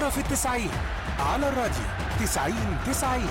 كرة في التسعين على الراديو تسعين تسعين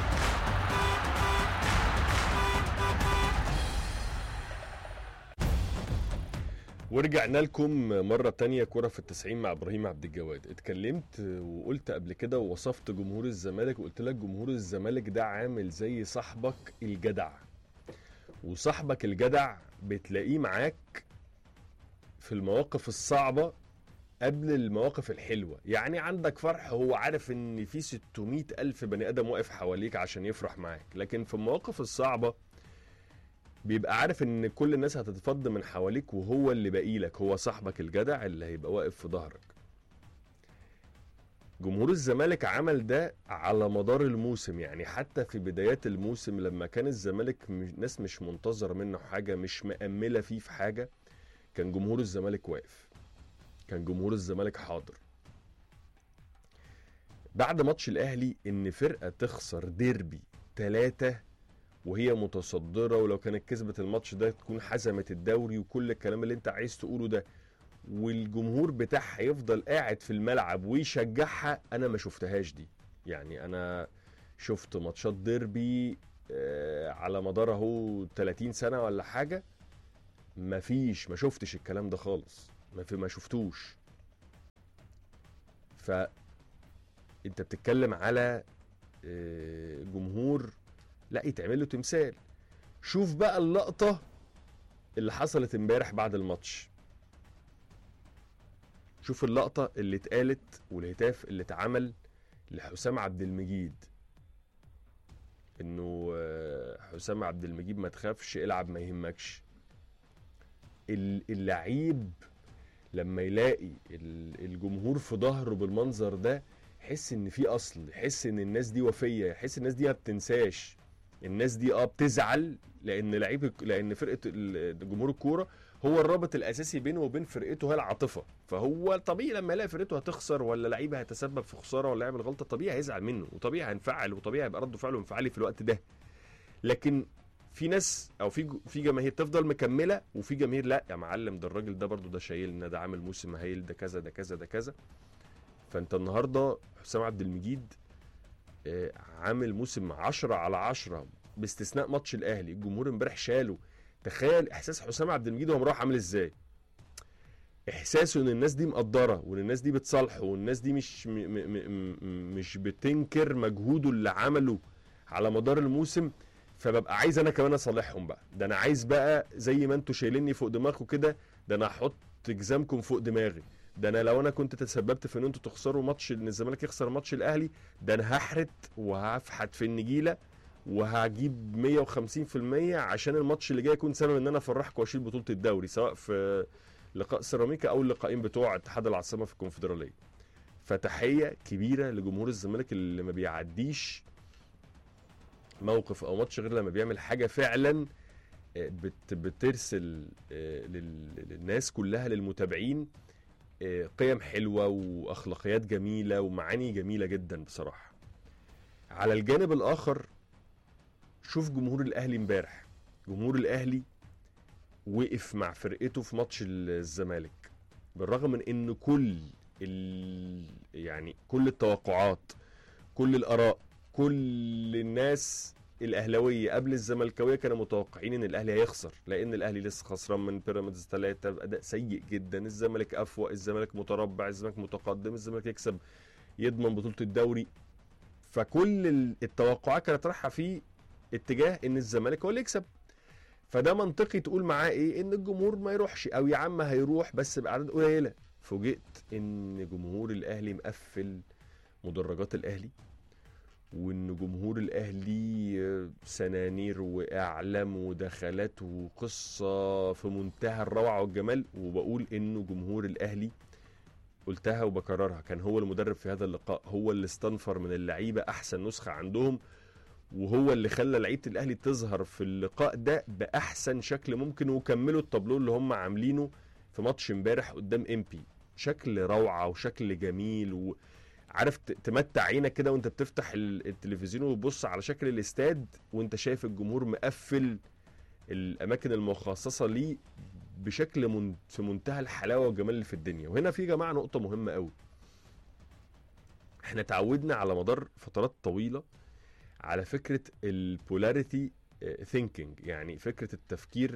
ورجعنا لكم مرة تانية كرة في التسعين مع إبراهيم عبد الجواد اتكلمت وقلت قبل كده ووصفت جمهور الزمالك وقلت لك جمهور الزمالك ده عامل زي صاحبك الجدع وصاحبك الجدع بتلاقيه معاك في المواقف الصعبة قبل المواقف الحلوة يعني عندك فرح هو عارف ان في 600 ألف بني آدم واقف حواليك عشان يفرح معاك لكن في المواقف الصعبة بيبقى عارف ان كل الناس هتتفض من حواليك وهو اللي باقي لك هو صاحبك الجدع اللي هيبقى واقف في ظهرك جمهور الزمالك عمل ده على مدار الموسم يعني حتى في بدايات الموسم لما كان الزمالك مش ناس مش منتظرة منه حاجة مش مأملة فيه في حاجة كان جمهور الزمالك واقف كان جمهور الزمالك حاضر بعد ماتش الاهلي ان فرقه تخسر ديربي ثلاثة وهي متصدره ولو كانت كسبت الماتش ده تكون حسمت الدوري وكل الكلام اللي انت عايز تقوله ده والجمهور بتاعها يفضل قاعد في الملعب ويشجعها انا ما شفتهاش دي يعني انا شفت ماتشات ديربي آه، على مدار اهو 30 سنه ولا حاجه ما فيش ما شفتش الكلام ده خالص ما في ما شفتوش ف انت بتتكلم على آه، جمهور لا يتعمل له تمثال شوف بقى اللقطة اللي حصلت امبارح بعد الماتش شوف اللقطة اللي اتقالت والهتاف اللي اتعمل لحسام عبد المجيد انه آه، حسام عبد المجيد ما تخافش العب ما يهمكش ال- اللعيب لما يلاقي ال- الجمهور في ظهره بالمنظر ده يحس ان في اصل يحس ان الناس دي وفيه يحس الناس دي ما بتنساش الناس دي اه بتزعل لان لعيب الك- لان فرقه ال- جمهور الكوره هو الرابط الاساسي بينه وبين فرقته هي العاطفه فهو طبيعي لما يلاقي فرقته هتخسر ولا لعيب هيتسبب في خساره ولا يعمل غلطه طبيعي هيزعل منه وطبيعي هينفعل وطبيعي هيبقى رد فعله انفعالي في الوقت ده لكن في ناس او في ج- في جماهير تفضل مكمله وفي جماهير لا يا معلم ده الراجل ده برضو ده شايلنا ده عامل موسم هايل ده كذا ده كذا ده كذا فانت النهارده حسام عبد المجيد آه، عامل موسم 10 على 10 باستثناء ماتش الاهلي الجمهور امبارح شاله تخيل احساس حسام عبد المجيد وهو مروح عامل ازاي احساسه ان الناس دي مقدره وان الناس دي بتصالحه والناس دي مش م م م م مش بتنكر مجهوده اللي عمله على مدار الموسم فببقى عايز انا كمان اصالحهم بقى ده انا عايز بقى زي ما انتوا شايليني فوق دماغكم كده ده انا هحط جزامكم فوق دماغي ده انا لو انا كنت تسببت في ان انتوا تخسروا ماتش ان الزمالك يخسر ماتش الاهلي ده انا هحرت وهفحت في النجيله وهجيب 150% عشان الماتش اللي جاي يكون سبب ان انا افرحكم واشيل بطوله الدوري سواء في لقاء سيراميكا او اللقاءين بتوع اتحاد العاصمه في الكونفدراليه فتحيه كبيره لجمهور الزمالك اللي ما بيعديش موقف او ماتش غير لما بيعمل حاجه فعلا آه، بت بترسل آه، لل- للناس كلها للمتابعين آه، قيم حلوه واخلاقيات جميله ومعاني جميله جدا بصراحه على الجانب الاخر شوف جمهور الاهلي امبارح جمهور الاهلي وقف مع فرقته في ماتش الزمالك بالرغم من ان كل ال... يعني كل التوقعات كل الاراء كل الناس الاهلاويه قبل الزملكاويه كانوا متوقعين ان الاهلي هيخسر لان الاهلي لسه خسران من بيراميدز ثلاثه باداء سيء جدا الزمالك افوق الزمالك متربع الزمالك متقدم الزمالك يكسب يضمن بطوله الدوري فكل ال- التوقعات كانت رايحه في اتجاه ان الزمالك هو اللي يكسب فده منطقي تقول معاه ايه ان الجمهور ما يروحش او يا عم هيروح بس باعداد قليله فوجئت ان جمهور الاهلي مقفل مدرجات الاهلي وان جمهور الاهلي آه، سنانير واعلام ودخلات وقصه في منتهى الروعه والجمال وبقول انه جمهور الاهلي قلتها وبكررها كان هو المدرب في هذا اللقاء هو اللي استنفر من اللعيبه احسن نسخه عندهم وهو اللي خلى لعيبه الاهلي تظهر في اللقاء ده باحسن شكل ممكن وكملوا التابلو اللي هم عاملينه في ماتش امبارح قدام امبي شكل روعه وشكل جميل وعارف ت- تمتع عينك كده وانت بتفتح ال- التلفزيون وتبص على شكل الاستاد وانت شايف الجمهور مقفل الاماكن المخصصه ليه بشكل من في منتهى الحلاوه والجمال اللي في الدنيا وهنا في يا جماعه نقطه مهمه قوي احنا اتعودنا على مدار فترات طويله على فكره البولاريتي ثينكينج يعني فكره التفكير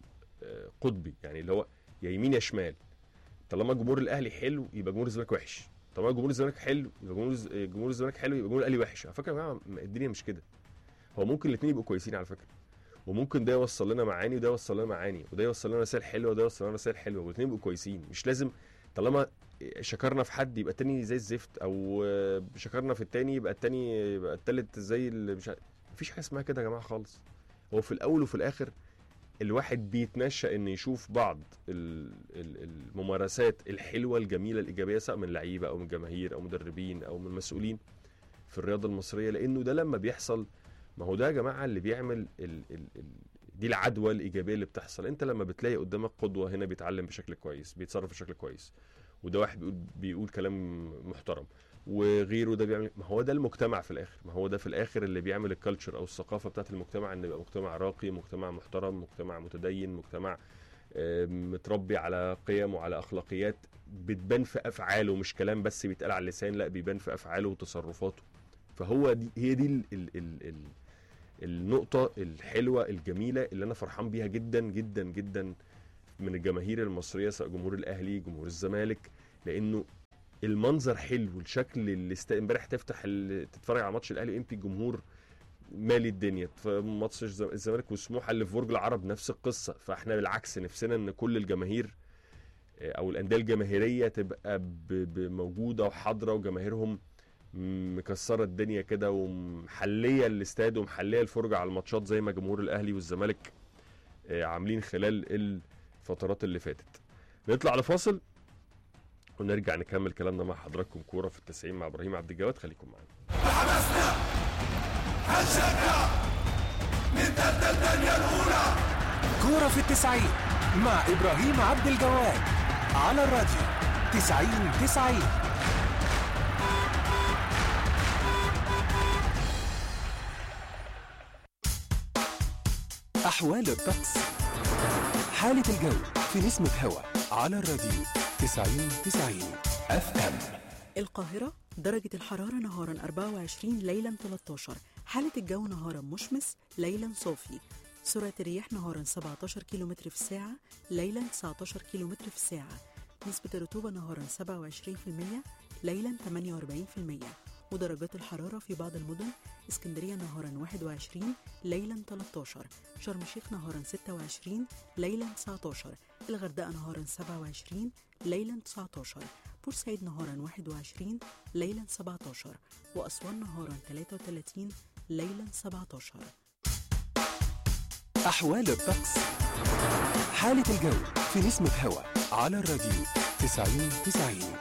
القطبي يعني اللي هو يا يمين يا شمال طالما جمهور الاهلي حلو يبقى جمهور الزمالك وحش طالما جمهور الزمالك حلو يبقى جمهور الز- جمهور الزمالك حلو يبقى جمهور الاهلي وحش على فكره يا جماعه م- الدنيا مش كده هو ممكن الاثنين يبقوا كويسين على فكره وممكن ده يوصل لنا معاني وده يوصل لنا معاني وده يوصل لنا رسائل حلوه وده يوصل لنا رسائل حلوه والاثنين يبقوا كويسين مش لازم طالما شكرنا في حد يبقى التاني زي الزفت او آه، شكرنا في التاني يبقى التاني يبقى التالت زي اللي مش عارف. مفيش حاجه اسمها كده يا جماعه خالص هو في الاول وفي الاخر الواحد بيتنشأ ان يشوف بعض ال- ال- الممارسات الحلوه الجميله الايجابيه سواء من لعيبه او من جماهير او مدربين او من مسؤولين في الرياضه المصريه لانه ده لما بيحصل ما هو ده يا جماعه اللي بيعمل ال ال ال دي العدوى الايجابيه اللي بتحصل انت لما بتلاقي قدامك قدوه هنا بيتعلم بشكل كويس بيتصرف بشكل كويس وده واحد بيقول بيقول كلام محترم وغيره ده بيعمل ما هو ده المجتمع في الاخر ما هو ده في الاخر اللي بيعمل الكالتشر او الثقافه بتاعت المجتمع ان يبقى مجتمع راقي مجتمع محترم مجتمع متدين مجتمع آه، متربي على قيم وعلى اخلاقيات بتبان في افعاله مش كلام بس بيتقال على اللسان لا بيبان في افعاله وتصرفاته فهو دي هي دي ال ال ال ال النقطة الحلوة الجميلة اللي أنا فرحان بيها جدا جدا جدا من الجماهير المصرية سواء جمهور الأهلي جمهور الزمالك لأنه المنظر حلو الشكل اللي است... امبارح تفتح ال... تتفرج على ماتش الأهلي امبي الجمهور مالي الدنيا ف- ماتش الز- الزمالك وسموحة اللي في برج العرب نفس القصة فاحنا بالعكس نفسنا ان كل الجماهير آه، او الانديه الجماهيريه تبقى ب... ب- موجوده وحاضره وجماهيرهم مكسره الدنيا كده ومحليه الاستاد ومحليه الفرجه على الماتشات زي ما جمهور الاهلي والزمالك آه، عاملين خلال الفترات اللي فاتت نطلع لفاصل ونرجع نكمل كلامنا مع حضراتكم كوره في التسعين مع ابراهيم عبد الجواد خليكم معانا كورة في التسعين مع إبراهيم عبد الجواد على الراديو تسعين تسعين أحوال الطقس حالة الجو في نسمة هوا على الراديو تسعين تسعين اف ام القاهرة درجة الحرارة نهارا 24 ليلا 13 حالة الجو نهارا مشمس ليلا صافي سرعة الرياح نهارا 17 كم في الساعة ليلا 19 كم في الساعة نسبة الرطوبة نهارا 27% ليلا 48% ودرجات الحرارة في بعض المدن اسكندرية نهارا 21 ليلا 13 شرم الشيخ نهارا 26 ليلا 19 الغردقة نهارا 27 ليلا 19 بورسعيد نهارا 21 ليلا 17 وأسوان نهارا 33 ليلا 17 أحوال الطقس حالة الجو في نسمة هوا على الراديو تسعين تسعين